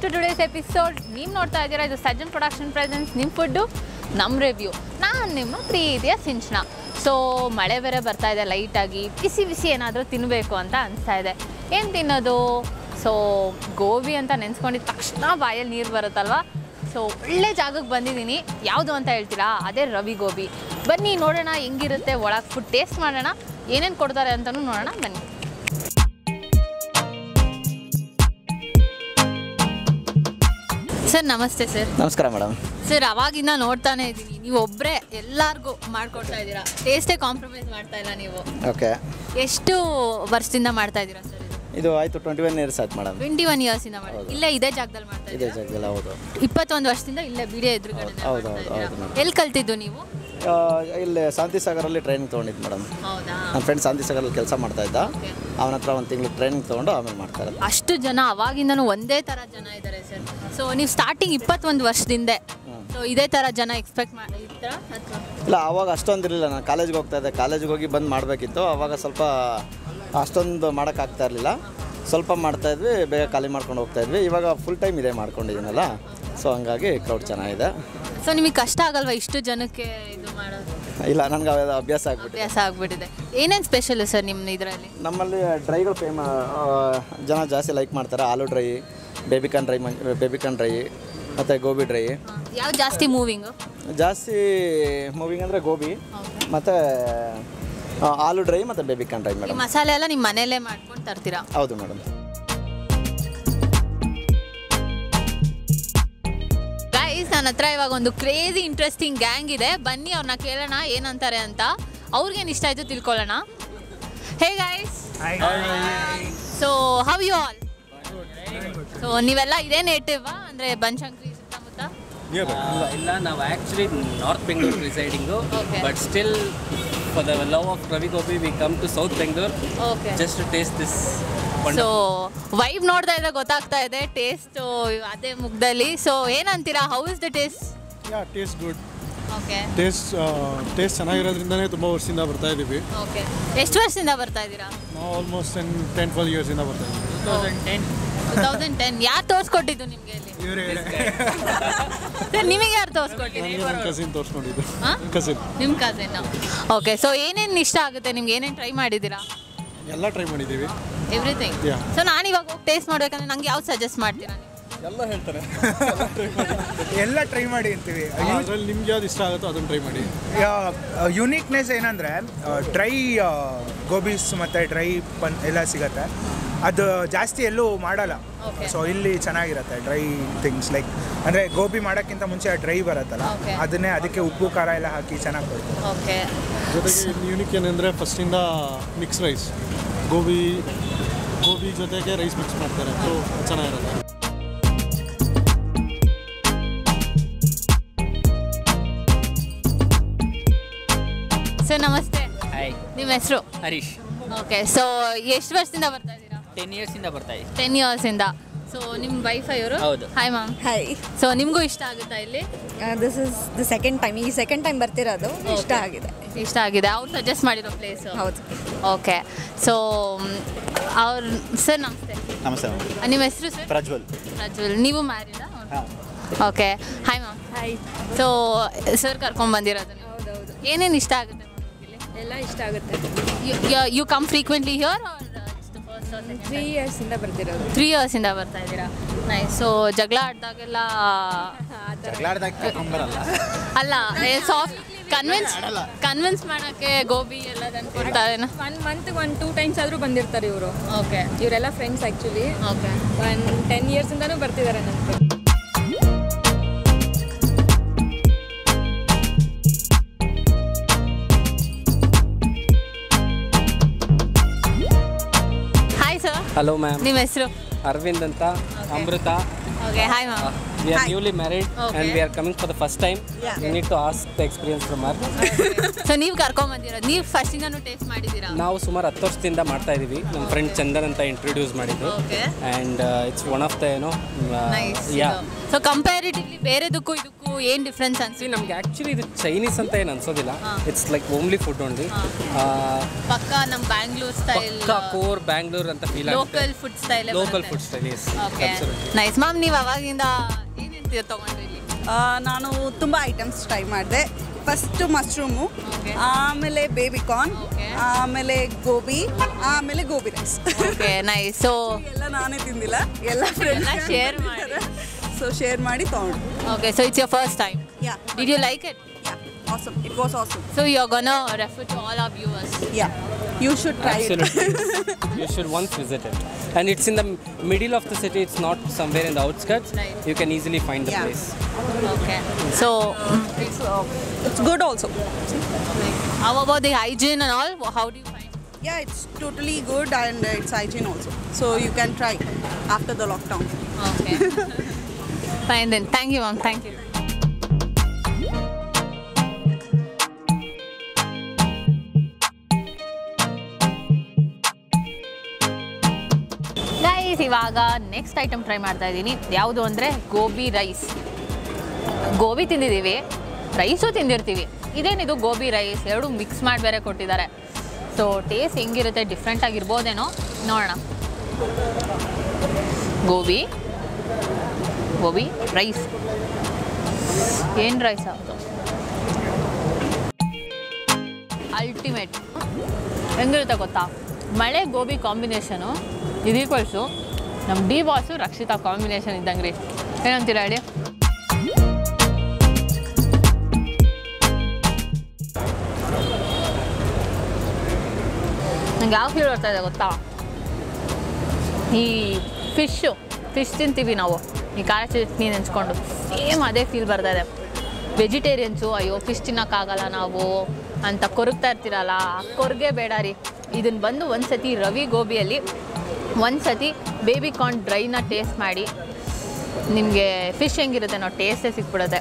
To today's episode ನೀವು ನೋಡ್ತಾ ಇದ್ದೀರಾ ಇದು ಸಜ್ಜನ್ ಪ್ರೊಡಕ್ಷನ್ ಪ್ರೆಸೆನ್ಸ್ ನಿಮ್ಮ ಫುಡ್ಡು ನಮ್ಮ ರಿವ್ಯೂ ನಾನು ನಿಮ್ಮ ಪ್ರೀತಿಯ ಸಿಂಚನ ಸೊ ಮಳೆ ಬೇರೆ ಬರ್ತಾ ಇದೆ ಲೈಟಾಗಿ ಬಿಸಿ ಬಿಸಿ ಏನಾದರೂ ತಿನ್ನಬೇಕು ಅಂತ ಅನಿಸ್ತಾ ಇದೆ ಏನು ತಿನ್ನೋದು ಸೊ ಗೋಬಿ ಅಂತ ನೆನೆಸ್ಕೊಂಡಿದ ತಕ್ಷಣ ಬಾಯಲ್ಲಿ ನೀರು ಬರುತ್ತಲ್ವಾ ಸೊ ಒಳ್ಳೆ ಜಾಗಕ್ಕೆ ಬಂದಿದ್ದೀನಿ ಯಾವುದು ಅಂತ ಹೇಳ್ತೀರಾ ಅದೇ ರವಿ ಗೋಬಿ ಬನ್ನಿ ನೋಡೋಣ ಹೆಂಗಿರುತ್ತೆ ಒಳಗೆ ಫುಡ್ ಟೇಸ್ಟ್ ಮಾಡೋಣ ಏನೇನು ಕೊಡ್ತಾರೆ ಅಂತಲೂ ನೋಡೋಣ ಬನ್ನಿ ಸರ್ ನಮಸ್ತೆ ಸರ್ ನಮಸ್ಕಾರ ಮೇಡಮ್ ಸರ್ ಅವಾಗಿಂದ ನೋಡ್ತಾನೆ ಇದ್ದೀನಿ ನೀವು ಒಬ್ಬರೇ ಎಲ್ಲರಿಗೂ ಮಾಡ್ಕೊಡ್ತಾ ಇದ್ದೀರಾ ಟೇಸ್ಟೇ ಕಾಂಪ್ರಮೈಸ್ ಮಾಡ್ತಾ ಇಲ್ಲ ನೀವು ಓಕೆ ಎಷ್ಟು ವರ್ಷದಿಂದ ಮಾಡ್ತಾ ಇದ್ದೀರಾ ಸರ್ ಇದು ಆಯಿತು ಟ್ವೆಂಟಿ ಒನ್ ಇಯರ್ಸ್ ಆಯ್ತು ಮೇಡಮ್ ಟ್ವೆಂಟಿ ಒನ್ ಇಯರ್ಸಿಂದ ಮಾಡಿ ಇಲ್ಲೇ ಇದೇ ಜಾಗದಲ್ಲಿ ಮಾಡ್ತಾ ಇದೇ ಇದ್ದೀರಾ ಜಾಗದಲ್ಲಿ ಹೌದು ಇಪ್ಪತ್ತೊಂದು ವರ್ಷದಿಂದ ಇಲ್ಲೇ ಬಿಡಿ ಎದುರುಗಡೆ ಹೌದು, ಹೌದು, ಹೌದು, madam. ಎಲ್ಲಿ ಕಲ್ತಿದ್ದು ನೀವು ಆ, ಇಲ್ಲಿ ಶಾಂತಿ ಸಾಗರಲ್ಲಿ ಟ್ರೈನಿಂಗ್ ತೊಗೊಂಡಿದ್ದು ಮೇಡಮ್ ಹೌದಾ ನನ್ನ ಫ್ರೆಂಡ್ ಶಾಂತಿ ಸಾಗರಲ್ಲಿ ಕೆಲಸ ಮಾಡ್ತಾ ಇದ್ದ Okay. ಅವನ ಹತ್ರ ಒಂದು ತಿಂಗಳು ಟ್ರೈನಿಂಗ್ ತೊಗೊಂಡು ಆಮೇಲೆ ಮಾಡ್ತಾ ಇರೋದು ಅಷ್ಟು ಜನ ಅವಾಗಿಂದನೂ ಒಂದೇ ಥರ ಜನ ಇದ್ದಾರೆ ಸರ್ ಸೊ ನೀವು ಸ್ಟಾರ್ಟಿಂಗ್ ಇಪ್ಪತ್ತೊಂದು ವರ್ಷದಿಂದ ಸೊ ಇದೇ ಥರ ಜನ ಎಕ್ಸ್ಪೆಕ್ಟ್ ಮಾಡಿದ್ರ ಅಥವಾ ಇಲ್ಲ ಆವಾಗ ಅಷ್ಟೊಂದು ಇರಲಿಲ್ಲ ನಾನು ಕಾಲೇಜ್ಗೆ ಹೋಗ್ತಾ ಇದ್ದೆ ಕಾಲೇಜಿಗೆ ಹೋಗಿ ಬಂದು ಮಾಡಬೇಕಿತ್ತು ಆವಾಗ ಸ್ವಲ್ಪ ಅಷ್ಟೊಂದು ಮಾಡೋಕ್ಕಾಗ್ತಾ ಇರಲಿಲ್ಲ ಸ್ವಲ್ಪ ಮಾಡ್ತಾ ಇದ್ವಿ ಬೇಗ ಖಾಲಿ ಮಾಡ್ಕೊಂಡು ಹೋಗ್ತಾ ಇದ್ವಿ ಇವಾಗ ಫುಲ್ ಟೈಮ್ ಇದೇ ಮಾಡ್ಕೊಂಡಿದ್ದೀನಲ್ಲ ಸೊ ಹಂಗಾಗಿ ಕ್ರೌಡ್ ಚೆನ್ನಾಗಿದೆ ಸೊ ನಿಮಗೆ ಕಷ್ಟ ಆಗಲ್ವಾ ಇಷ್ಟು ಜನಕ್ಕೆ ಇದು ಮಾಡೋದು ಇಲ್ಲ ನನಗೆ ಅವೆಲ್ಲ ಅಭ್ಯಾಸ ಆಗ್ಬಿಟ್ಟಿದೆ ಅಭ್ಯಾಸ ಆಗ್ಬಿಟ್ಟಿದೆ ಏನೇನು ಸ್ಪೆಷಲ್ ಸರ್ ನಿಮ್ಮ ಇದರಲ್ಲಿ ನಮ್ಮಲ್ಲಿ ಡ್ರೈಗಳು ಫೇಮ ಜನ ಜಾಸ್ತಿ ಲೈಕ್ ಮಾಡ್ತಾರೆ ಆಲೂ ಡ್ರೈ ಬೇಬಿಕಾನ್ ಡ್ರೈ ಮಂ ಬೇಬಿಕಾನ್ ಡ್ರೈ ಮತ್ತು ಗೋಬಿ ಡ್ರೈ ಯಾವ ಜಾಸ್ತಿ ಮೂವಿಂಗು ಜಾಸ್ತಿ ಮೂವಿಂಗ್ ಅಂದರೆ ಗೋಬಿ ಮತ್ತು ಆಲೂ ಡ್ರೈ ಮತ್ತು ಬೇಬಿಕಾನ್ ಡ್ರೈ ಈ ಮೇಡಮ್ ಮಸಾಲೆ ಎಲ್ಲ ನಿಮ್ಮ ಮನೆಯಲ್ಲೇ ಮಾಡ್ಕೊಂಡು ತರ್ತೀರಾ ಹೌದು ಮೇಡಮ್ ಗೈಸ್ ನನ್ನ ಹತ್ರ ಇವಾಗ ಒಂದು ಕ್ರೇಜಿ ಇಂಟ್ರೆಸ್ಟಿಂಗ್ ಗ್ಯಾಂಗ್ ಇದೆ ಬನ್ನಿ ಅವ್ರನ್ನ ಕೇಳೋಣ ಏನಂತಾರೆ ಅಂತ ಅವ್ರಿಗೇನು ಇಷ್ಟ ಆಯಿತು ತಿಳ್ಕೊಳ್ಳೋಣ hey guys so how you all so ನೀವೆಲ್ಲ ಇದೇ ನೇಟಿವ್ ಅಂದರೆ ಬನಶಂಕರಿ ಸುತ್ತಮುತ್ತ ಇಲ್ಲ ಇಲ್ಲ ನಾವು actually north Bengaluru residing Okay. But still for the love of Ravi Gobi we come to south Bengaluru okay just to taste this so vibe ನೋಡ್ತಾ ಇದ್ರೆ ಗೊತ್ತಾಗ್ತಾ ಇದೆ ಟೇಸ್ಟ್ ಅದೇ ಮುಗ್ದಲ್ಲಿ ಸೊ ಏನಂತೀರಾ how is the taste yeah taste good okay taste taste ಚೆನ್ನಾಗಿರೋದ್ರಿಂದನೇ ತುಂಬ ವರ್ಷದಿಂದ ಬರ್ತಾ ಇದ್ದೀವಿ ಓಕೆ ಎಷ್ಟು ವರ್ಷದಿಂದ ಬರ್ತಾ ಇದ್ದೀರಾ ನಾವು ಆಲ್ಮೋಸ್ಟ್ ಟೆನ್ ಟೆನ್ ಟ್ವೆಲ್ ಇಯರ್ಸಿಂದ ಬರ್ತಾ ಇದ್ದೀವಿ ಟೂ ತೌಸಂಡ್ ಟೆನ್ ಯಾರು ತೋರಿಸ್ಕೊಟ್ಟಿದ್ದು ನಿಮಗೆ ಇಲ್ಲಿ ಇವರೇ ಸರ್ ನಿಮಗೆ ಯಾರು ತೋರಿಸ್ಕೊಟ್ಟಿದ್ದು ನನ್ನ ಕಸಿನ್ ತೋರಿಸ್ಕೊಂಡಿದ್ದು ಹಾ? ಕಸಿನ್ ನಿಮ್ಮ ಕಸಿನ್ ಓಕೆ ಸೊ ಏನೇನು ಇಷ್ಟ ಆಗುತ್ತೆ ನಿಮ್ಗೆ ಏನೇನು ಟ್ರೈ ಮಾಡಿದ್ದೀರಾ ಎಲ್ಲ ಟ್ರೈ ಮಾಡಿದ್ದೀವಿ ಎವ್ರಿಥಿಂಗ್ Yeah. ಸೊ ನಾನು ಇವಾಗ ಹೋಗಿ ಟೇಸ್ಟ್ ಮಾಡ್ಬೇಕಂದ್ರೆ ನಂಗೆ ಯಾವ್ದು ಸಜೆಸ್ಟ್ ಮಾಡ್ತೀರಾ ನೀವು ಎಲ್ಲ ಹೇಳ್ತಾರೆ ಎಲ್ಲ ಟ್ರೈ ಮಾಡಿ ಅಂತೀವಿ ಅದರಲ್ಲಿ ನಿಮ್ಗೆ ಯಾವ್ದು ಇಷ್ಟ ಆಗುತ್ತೋ ಅದನ್ನು ಟ್ರೈ ಮಾಡಿ ಯುನೀಕ್ನೆಸ್ ಏನಂದರೆ ಡ್ರೈ ಗೋಬೀಸ್ ಮತ್ತು ಡ್ರೈ ಪನ್ ಎಲ್ಲ ಸಿಗತ್ತೆ ಅದು ಜಾಸ್ತಿ ಎಲ್ಲೂ ಮಾಡಲ್ಲ Okay. ಸೊ ಇಲ್ಲಿ ಚೆನ್ನಾಗಿರುತ್ತೆ ಡ್ರೈ ಥಿಂಗ್ಸ್ ಲೈಕ್ ಅಂದರೆ ಗೋಬಿ ಮಾಡೋಕ್ಕಿಂತ ಮುಂಚೆ ಡ್ರೈ ಬರುತ್ತಲ್ಲ Okay. ಅದನ್ನೇ ಅದಕ್ಕೆ ಉಪ್ಪು ಖಾರ ಎಲ್ಲ ಹಾಕಿ ಚೆನ್ನಾಗಿ ಕೊಡ್ತಾರೆ ಓಕೆ ಜೊತೆಗೆ ಯೂನಿಕ್ ಏನಂದರೆ ಫಸ್ಟಿಂದ ಮಿಕ್ಸ್ ರೈಸ್ ಗೋಬಿ ಗೋಬಿ ಜೊತೆಗೆ ರೈಸ್ ಮಿಕ್ಸ್ ಮಾಡ್ತಾರೆ ಸೊ ಚೆನ್ನಾಗಿರುತ್ತೆ ಸರ್ ನಮಸ್ತೆ ಹಾಯ್ ನಿಮ್ಮ ಹೆಸರು ಹರೀಶ್ ಓಕೆ ಸೊ ಎಷ್ಟು ವರ್ಷದಿಂದ ಬರ್ತಾ ಇದ್ದೀರಾ ಟೆನ್ ಇಯರ್ಸಿಂದ ಬರ್ತಾ ಇದೆ ಟೆನ್ ಇಯರ್ಸಿಂದ ಸೊ ನಿಮ್ಮ ವೈಫ್ ಇವರು ಹೌದು. ಹಾಯ್ ಮ್ಯಾಮ್ ಹಾಯ್ ಸೊ ನಿಮಗೂ ಇಷ್ಟ ಆಗುತ್ತಾ ಇಲ್ಲಿ this is the second time ಈ ಸೆಕೆಂಡ್ ಟೈಮ್ ಬರ್ತಿರೋದು ಇಷ್ಟ Okay. ಆಗಿದೆ ಇಷ್ಟ ಆಗಿದೆ ಅವ್ರು ಸಜೆಸ್ಟ್ ಮಾಡಿರೋ ಪ್ಲೇಸ್ ಹೌದು ಓಕೆ ಸೊ ಅವ್ರ ಸರ್ ನಮಸ್ತೆ ನಮಸ್ತೆ ಮ್ಯಾಮ್ ನಿಮ್ಮ ಹೆಸರು ಸರ್ ಪ್ರಜ್ವಲ್ ಪ್ರಜ್ವಲ್ ನೀವು ಮ್ಯಾರಿಡಾ okay hi ma'am hi so sir ಕರ್ಕೊಂಡು ಬಂದಿರೋದು ನೀವು ಹೌದೌದು ಏನೇನು ಇಷ್ಟ ಆಗುತ್ತೆ ಇಲ್ಲಿ ಎಲ್ಲ ಇಷ್ಟ ಆಗುತ್ತೆ you come frequently here three ಇಯರ್ಸಿಂದ ಬರ್ತಿರೋದು ತ್ರೀ ಇಯರ್ಸಿಂದ ಬರ್ತಾ ಇದ್ದೀರಾ ನೈಸ್ ಸೊ ಜಗಳ ಆಡಿದಾಗೆಲ್ಲ ಅಲ್ಲ ಸಾಫ್ಟ್ ಕನ್ವಿನ್ಸ್ ಕನ್ವಿನ್ಸ್ ಮಾಡೋಕ್ಕೆ ಗೋಬಿ ಎಲ್ಲ ತಂದು ಕೊಡ್ತಾರೇನೋ one month one two times ಆದರೂ ಬಂದಿರ್ತಾರೆ ಇವರು ಓಕೆ ಇವರೆಲ್ಲ friends actually okay one ten ಇಯರ್ಸಿಂದನೂ ಬರ್ತಿದ್ದಾರೆ ನನಗೆ ಹಾಯ್ ಸರ್ ಹಲೋ ಮ್ಯಾಮ್ ನಿಮ್ಮ ಹೆಸರು ಅರವಿಂದ್ ಅಂತ Amrutha okay hi ma'am we are newly married Okay. And we are coming for the first time you need to ask the experience from uh so ನೀವು ಕರ್ಕೊಂಬಂದಿರೋದು ನೀವು ಫಸ್ಟಿಂದನೂ taste ಮಾಡಿದ್ದೀರಾ ನಾವು ಸುಮಾರು ಹತ್ತು ವರ್ಷದಿಂದ ಮಾಡ್ತಾ ಇದ್ದೀವಿ ನಮ್ಮ ಫ್ರೆಂಡ್ ಚಂದನ್ ಅಂತ ಇಂಟ್ರೊಡ್ಯೂಸ್ ಮಾಡಿದ್ದು Okay. And it's one of the ಏನೋ ನೈಸ್ ಯಾ ಸೊ ಕಂಪ್ಯಾರಿಟಿವ್ಲಿ ಬೇರೆದಕ್ಕೂ ಇದಕ್ಕೂ ಏನು ಡಿಫ್ರೆನ್ಸ್ ಅನ್ಸಿ See, ನಮ್ಗೆ ಆ್ಯಕ್ಚುಲಿ ಇದು ಚೈನೀಸ್ ಅಂತ ಏನು ಅನ್ಸೋದಿಲ್ಲ it's like only food only ಪಕ್ಕ ನಮ್ಮ ಬ್ಯಾಂಗ್ಳೂರ್ ಸ್ಟೈಲ್ ಪಕ್ಕ ಕೋರ್ ಬ್ಯಾಂಗ್ಳೂರ್ ಅಂತ ಫೀಲ್ ಆಗುತ್ತೆ local food style local food style yes okay nice ma'am ನೀವು ಅವಾಗಿಂದ ಏನೇನು ತೊಗೊಂಡ್ರಿ ಇಲ್ಲಿ ಆ, ನಾನು ತುಂಬ ಐಟಮ್ಸ್ ಟ್ರೈ ಮಾಡಿದೆ ಫಸ್ಟ್ ಮಶ್ರೂಮು Okay. ಆಮೇಲೆ ಬೇಬಿಕಾರ್ನ್ Okay. ಆಮೇಲೆ ಗೋಬಿ ಆಮೇಲೆ gobi rice okay nice so ಎಲ್ಲ ನಾನೇ ತಿಂದಿಲ್ಲ ಎಲ್ಲ ಫ್ರೆಂಡ್ಸ್ ಎಲ್ಲ share ಮಾಡಿ. ಸೊ ಶೇರ್ ಮಾಡಿ ತೊಗೊಂಡು okay so it's your first time ya did you like it ya awesome it was awesome so you are gonna refer to all of yours ya you should try it Absolutely. you should once visit it. And it's in the middle of the city, it's not somewhere in the outskirts. Right. You can easily find the Yeah. place. Okay so it's good also how about the hygiene and all how do you find ya it's totally good and it's hygiene also so you can try after the lockdown okay fine then thank you ma'am thank you guys ಇವಾಗ next item try ಮಾಡ್ತಾ ಇದ್ದೀನಿ ಯಾವುದು ಅಂದರೆ gobi rice gobi ತಿಂದಿದ್ದೀವಿ rice ತಿಂದಿರ್ತೀವಿ ಇದೇನಿದು gobi rice ಎರಡು mix ಮಾಡಿ ಬೇರೆ ಕೊಟ್ಟಿದ್ದಾರೆ ಸೊ ಟೇಸ್ಟ್ ಹೆಂಗಿರುತ್ತೆ ಡಿಫ್ರೆಂಟ್ ಆಗಿರ್ಬೋದೇನೋ ನೋಡೋಣ ಗೋಬಿ ಗೋಬಿ ರೈಸ್ ಏನು ರೈಸ್ ಅದು ಅಲ್ಟಿಮೇಟ್ ಹೆಂಗಿರುತ್ತೆ ಗೊತ್ತಾ ಮಳೆ ಗೋಬಿ ಕಾಂಬಿನೇಷನು ಇದು ಈಕ್ವಲ್ಸು ನಮ್ಮ ಡಿ ಬಾಸು ರಕ್ಷಿತಾ ಕಾಂಬಿನೇಷನ್ ಇದ್ದಂಗೆ ರೀ ಏನಂತೀರಾ ಹೇಳಿ ನಂಗೆ ಯಾವ ಫೀಲ್ ಬರ್ತಾ ಇದೆ ಗೊತ್ತಾ ಈ ಫಿಶ್ಶು ಫಿಶ್ ತಿಂತೀವಿ ನಾವು ಈ ಖಾರ ಚಟ್ನಿ ನೆಂಚ್ಕೊಂಡು ಸೇಮ್ ಅದೇ ಫೀಲ್ ಬರ್ತಾ ಇದೆ ವೆಜಿಟೇರಿಯನ್ಸು ಅಯ್ಯೋ ಫಿಶ್ ತಿನ್ನೋಕ್ಕಾಗಲ್ಲ ನಾವು ಅಂತ ಕೊರಗ್ತಾ ಇರ್ತೀರಲ್ಲ ಆ ಕೊರ್ಗೆ ಬೇಡ ರೀ ಇದನ್ನು ಬಂದು ಒಂದು ಸತಿ ರವಿ ಗೋಬಿಯಲ್ಲಿ ಒಂದು ಸತಿ ಬೇಬಿ ಕಾರ್ನ್ ಡ್ರೈನ ಟೇಸ್ಟ್ ಮಾಡಿ ನಿಮಗೆ ಫಿಶ್ ಹೆಂಗಿರುತ್ತೆ ನಾವು ಟೇಸ್ಟೇ ಸಿಕ್ಬಿಡುತ್ತೆ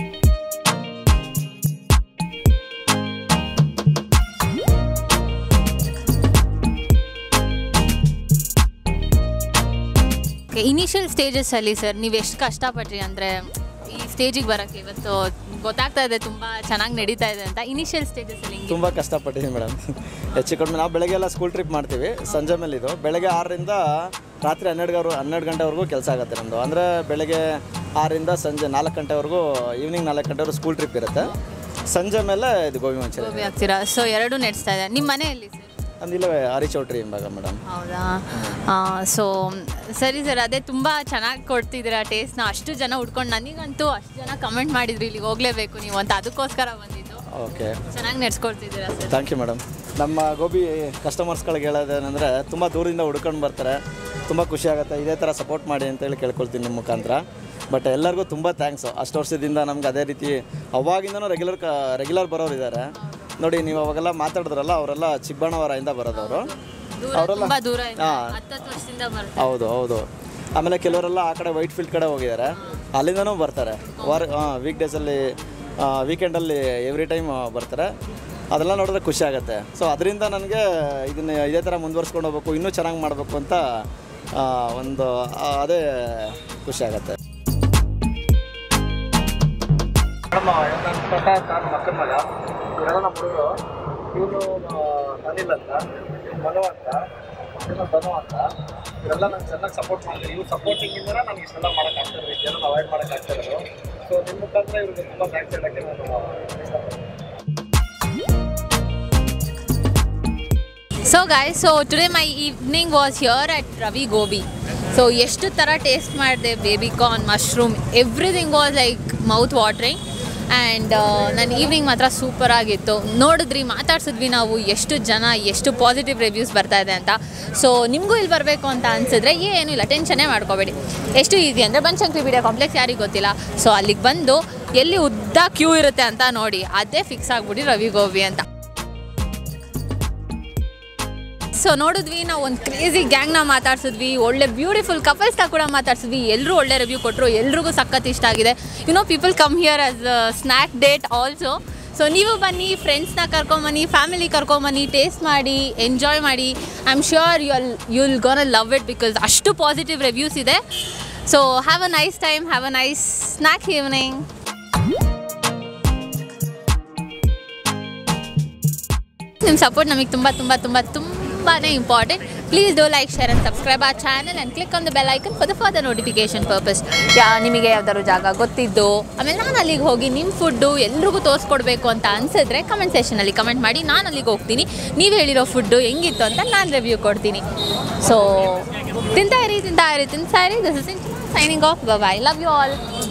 ಇನಿಷಿಯಲ್ ಸ್ಟೇಜಸ್ಸಲ್ಲಿ ಸರ್ ನೀವು ಎಷ್ಟು ಕಷ್ಟಪಟ್ರಿ ಅಂದರೆ ಈ ಸ್ಟೇಜಿಗೆ ಬರೋಕ್ಕೆ ಇವತ್ತು ಗೊತ್ತಾಗ್ತಾ ಇದೆ ತುಂಬ ಚೆನ್ನಾಗಿ ನಡೀತಾ ಇದೆ ಅಂತ ಇನಿಷಿಯಲ್ ಸ್ಟೇಜಸ್ಸಲ್ಲಿ ಹಿಂಗೆ ತುಂಬ ಕಷ್ಟಪಟ್ಟಿದ್ದೀನಿ ಮೇಡಮ್ ಹೆಚ್ಚು ಕಡಿಮೆ ನಾವು ಬೆಳಗ್ಗೆ ಎಲ್ಲ ಸ್ಕೂಲ್ ಟ್ರಿಪ್ ಮಾಡ್ತೀವಿ ಸಂಜೆ ಮೇಲೆ ಇದು ಬೆಳಗ್ಗೆ ಆರರಿಂದ ರಾತ್ರಿ ಹನ್ನೆರಡು ಗಂಟೆ ಹನ್ನೆರಡು ಗಂಟೆವರೆಗೂ ಕೆಲಸ ಆಗುತ್ತೆ ನಮ್ಮದು ಅಂದರೆ ಬೆಳಗ್ಗೆ ಆರರಿಂದ ಸಂಜೆ ನಾಲ್ಕು ಗಂಟೆವರೆಗೂ ಈವ್ನಿಂಗ್ ನಾಲ್ಕು ಗಂಟೆವರೆಗೂ ಸ್ಕೂಲ್ ಟ್ರಿಪ್ ಇರುತ್ತೆ ಸಂಜೆ ಮೇಲೆ ಇದು ಗೋಬಿ ಮಂಚೂರಿ ಗೋಬಿ ಹಾಕ್ತೀರಾ ಸೊ ಎರಡು ನಡೆಸ್ತಾ ಇದೆ ನಿಮ್ಮ ಮನೆಯಲ್ಲಿ ಸರ್ ಅಂದಿಲ್ಲವೇ ಹರಿ ಚೌಟ್ರಿ ಎಂಬಾಗ ಮೇಡಮ್ ಹೌದಾ ಸೊ ಸರಿ ಸರ್ ಅದೇ ತುಂಬ ಚೆನ್ನಾಗಿ ಕೊಡ್ತಿದ್ದೀರಾ ಟೇಸ್ಟ್ನ ಅಷ್ಟು ಜನ ಉಟ್ಕೊಂಡು ನನಗಂತೂ ಅಷ್ಟು ಜನ ಕಮೆಂಟ್ ಮಾಡಿದ್ರು ಇಲ್ಲಿಗೆ ಹೋಗಲೇಬೇಕು ನೀವು ಅಂತ ಅದಕ್ಕೋಸ್ಕರ ಬಂದಿದ್ದು ಓಕೆ ಚೆನ್ನಾಗಿ ನಡೆಸ್ಕೊಡ್ತಿದ್ದೀರಾ ಸರ್ ಥ್ಯಾಂಕ್ ಯು ಮೇಡಮ್ ನಮ್ಮ ಗೋಬಿ ಕಸ್ಟಮರ್ಸ್ಗಳಿಗೆ ಹೇಳೋದೇನೆಂದರೆ ತುಂಬ ದೂರದಿಂದ ಹುಡ್ಕೊಂಡು ಬರ್ತಾರೆ ತುಂಬ ಖುಷಿ ಆಗುತ್ತೆ ಇದೇ ಥರ ಸಪೋರ್ಟ್ ಮಾಡಿ ಅಂತೇಳಿ ಕೇಳ್ಕೊಳ್ತೀನಿ ನಿಮ್ಮ ಮುಖಾಂತರ ಬಟ್ ಎಲ್ಲರಿಗೂ ತುಂಬ ಥ್ಯಾಂಕ್ಸು ಅಷ್ಟು ವರ್ಷದಿಂದ ನಮ್ಗೆ ಅದೇ ರೀತಿ ಅವಾಗಿಂದನೂ ರೆಗ್ಯುಲರ್ ಕ ರೆಗ್ಯುಲರ್ ಬರೋರು ಇದ್ದಾರೆ ನೋಡಿ ನೀವು ಅವಾಗೆಲ್ಲ ಮಾತಾಡಿದ್ರಲ್ಲ ಅವರೆಲ್ಲ ಚಿಕ್ಕಬಣ್ಣವರದಿಂದ ಬರೋದವರು ಅವರೆಲ್ಲ ತುಂಬ ದೂರ ಇದೆ ಹಾಂ ಹತ್ತತ್ತು ವರ್ಷದಿಂದ ಬರ್ತಾರೆ ಹೌದು ಹೌದು ಆಮೇಲೆ ಕೆಲವರೆಲ್ಲ ಆ ಕಡೆ ವೈಟ್ ಫೀಲ್ಡ್ ಕಡೆ ಹೋಗಿದ್ದಾರೆ ಅಲ್ಲಿಂದನೂ ಬರ್ತಾರೆ ವಾರ ವೀಕ್ ಡೇಸಲ್ಲಿ ವೀಕೆಂಡಲ್ಲಿ ಎವ್ರಿ ಟೈಮ್ ಬರ್ತಾರೆ ಅದೆಲ್ಲ ನೋಡಿದ್ರೆ ಖುಷಿ ಆಗುತ್ತೆ ಸೊ ಅದರಿಂದ ನನಗೆ ಇದನ್ನ ಇದೇ ಥರ ಮುಂದುವರ್ಸ್ಕೊಂಡು ಹೋಗ್ಬೇಕು ಇನ್ನೂ ಚೆನ್ನಾಗಿ ಮಾಡಬೇಕು ಅಂತ ಆ, ಒಂದು ಆ, ಅದೇ ಖುಷಿ ಆಗುತ್ತೆ ಮಕ್ಕಳ ಮಗ ಇವರೆಲ್ಲ ನಮ್ಮ ಹುಡುಗರು ಇವನು ಅನಿಲ್ ಅಂತ ಮನು ಅಂತ ಇವನು ಧನು ಅಂತ ಇವರೆಲ್ಲ ನಂಗೆ ಚೆನ್ನಾಗಿ ಸಪೋರ್ಟ್ ಮಾಡ್ತಾರೆ ಇವ್ರು ಸಪೋರ್ಟಿಂಗಿಂದ ನನಗೆ ಇಷ್ಟೆಲ್ಲ ಮಾಡೋಕ್ಕಾಗ್ತಾ ಇರೋದು ಇದೆಲ್ಲ ಅವಾಯ್ಡ್ ಮಾಡೋಕ್ಕಾಗ್ತಾ ಇರೋದು ಸೊ ನಿಮ್ಮ ಮುಖಾಂತರ ಇವ್ರಿಗೆ ತುಂಬ ಥ್ಯಾಂಕ್ಸ್ ಹೇಳೋಕ್ಕೆ ನಾನು ಇಷ್ಟಪಡ್ತೀನಿ so guys so today my evening was here at Ravi Gobi so ಎಷ್ಟು ಥರ ಟೇಸ್ಟ್ ಮಾಡಿದೆ baby corn mushroom everything was like mouth watering and ನನ್ನ ಈವ್ನಿಂಗ್ ಮಾತ್ರ ಸೂಪರ್ ಆಗಿತ್ತು ನೋಡಿದ್ರಿ ಮಾತಾಡ್ಸಿದ್ವಿ ನಾವು ಎಷ್ಟು ಜನ ಎಷ್ಟು ಪಾಸಿಟಿವ್ ರಿವ್ಯೂಸ್ ಬರ್ತಾ ಇದೆ ಅಂತ ಸೊ ನಿಮಗೂ ಇಲ್ಲಿ ಬರಬೇಕು ಅಂತ ಅನಿಸಿದ್ರೆ ಏನೂ ಇಲ್ಲ ಟೆನ್ಷನ್ನೇ ಮಾಡ್ಕೋಬೇಡಿ ಎಷ್ಟು ಈಸಿ ಅಂದರೆ ಬನಶಂಕರಿ ಬಿಡಿಯೋ ಕಾಂಪ್ಲೆಕ್ಸ್ ಯಾರಿಗೆ ಗೊತ್ತಿಲ್ಲ ಸೊ ಅಲ್ಲಿಗೆ ಬಂದು ಎಲ್ಲಿ ಉದ್ದ ಕ್ಯೂ ಇರುತ್ತೆ ಅಂತ ನೋಡಿ ಅದೇ ಫಿಕ್ಸ್ ಆಗಿಬಿಡಿ ರವಿ ಗೋಬಿ ಅಂತ ಸೊ ನೋಡಿದ್ವಿ ನಾವು ಒಂದು ಕ್ರೇಜಿ ಗ್ಯಾಂಗ್ನ ಮಾತಾಡ್ಸಿದ್ವಿ ಒಳ್ಳೆ ಬ್ಯೂಟಿಫುಲ್ ಕಪಲ್ಸ್ನ ಕೂಡ ಮಾತಾಡ್ಸಿದ್ವಿ ಎಲ್ಲರೂ ಒಳ್ಳೆ ರಿವ್ಯೂ ಕೊಟ್ಟರು ಎಲ್ರಿಗೂ ಸಖತ್ ಇಷ್ಟ ಆಗಿದೆ you know people come here as snack date also so ನೀವು ಬನ್ನಿ ಫ್ರೆಂಡ್ಸ್ನ ಕರ್ಕೊಂಬನ್ನಿ ಫ್ಯಾಮಿಲಿ ಕರ್ಕೊಂಬನ್ನಿ ಟೇಸ್ಟ್ ಮಾಡಿ ಎಂಜಾಯ್ ಮಾಡಿ I am sure you all you'll gonna love it because ಅಷ್ಟು ಪಾಸಿಟಿವ್ ರಿವ್ಯೂಸ್ ಇದೆ so have a nice time have a nice snack evening ನಿಮ್ಮ ಸಪೋರ್ಟ್ ನಮಗೆ ತುಂಬ ತುಂಬ ತುಂಬ ತುಂಬಾ important please do like share and subscribe a channel and click on the bell icon for the for the notification purpose ya ನಿಮಗೆ ಯಾವ್ದಾದ್ರು ಜಾಗ ಗೊತ್ತಿದ್ದು ಆಮೇಲೆ ನಾನು ಅಲ್ಲಿಗೆ ಹೋಗಿ ನಿಮ್ಮ ಫುಡ್ಡು ಎಲ್ರಿಗೂ ತೋರಿಸ್ಕೊಡ್ಬೇಕು ಅಂತ ಅನ್ಸಿದ್ರೆ ಕಮೆಂಟ್ ಸೆಷನಲ್ಲಿ ಕಮೆಂಟ್ ಮಾಡಿ ನಾನು ಅಲ್ಲಿಗೆ ಹೋಗ್ತೀನಿ ನೀವು ಹೇಳಿರೋ ಫುಡ್ಡು ಹೆಂಗಿತ್ತು ಅಂತ ನಾನು ರಿವ್ಯೂ ಕೊಡ್ತೀನಿ ಸೊ ತಿಂತಾ ಇರಿ ತಿಂತಾ ಇರಿ ತಿಂತಾ ಇರಿ this is signing off bye love you all